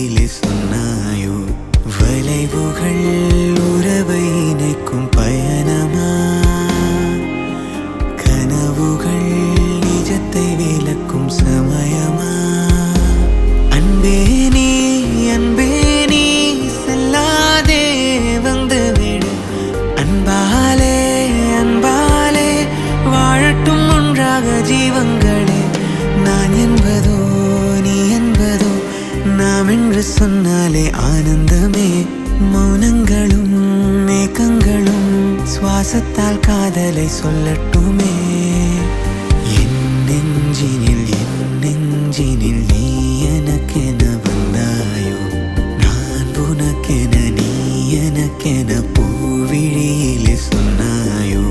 பூவிழியிலே சொன்னாயோ வளைவுகள் உறவை இணைக்கும் பயணமா கனவுகள் நிஜத்தை விளக்கும் சமயமா அன்பே நீ அன்பே நீ செல்லாதே வந்து விடு அன்பாலே அன்பாலே வாழட்டும் ஒன்றாக ஜீவங்களே நான் என்பதோ நீ என்பதோ நாம் என்று சொன்னாலே ஆனந்தமே மௌனங்களும் மேகங்களும் சுவாசத்தால் காதலை சொல்லட்டுமே என் நெஞ்சினில் என் நெஞ்சினில் நீ எனக்கென வந்தாயோ நான் உனக்கென நீ எனக்கென பூவிழியிலே சொன்னாயோ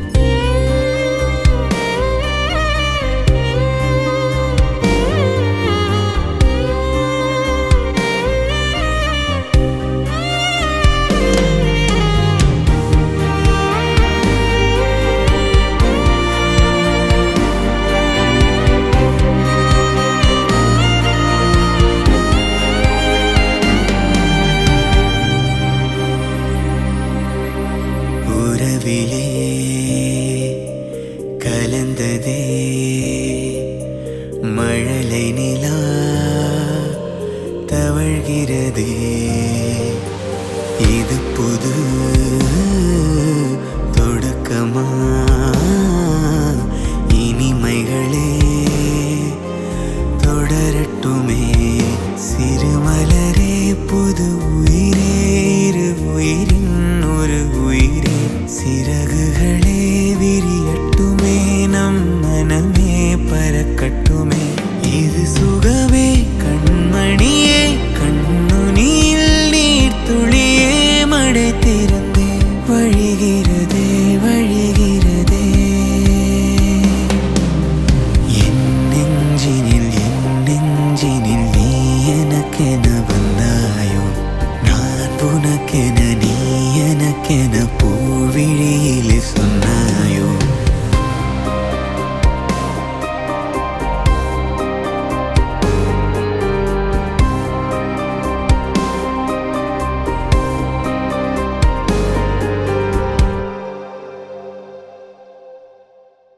உறவிலே கலந்ததே மழலை நிலா தவழ்கிறதே இது புது தொடக்கமா இனிமைகளே தொடரட்டுமே சிறுமலரே புது உயிரே இரு உயிரின் ஒரு உயிரே சிறகுகளே விரியட்டுமே நம் மனமே பறக்கட்டுமே இது சுகமே கண்மணியே கண்ணுனியில் நீர் துளியே மடை திறந்தே வழிகிறதே வழிகிறதே என் நெஞ்சினில் என் நெஞ்சினில் நீ எனக்கென வந்தாயோ நான் உனக்கென நீ எனக்கென பூவிழியிலே சொன்னாய்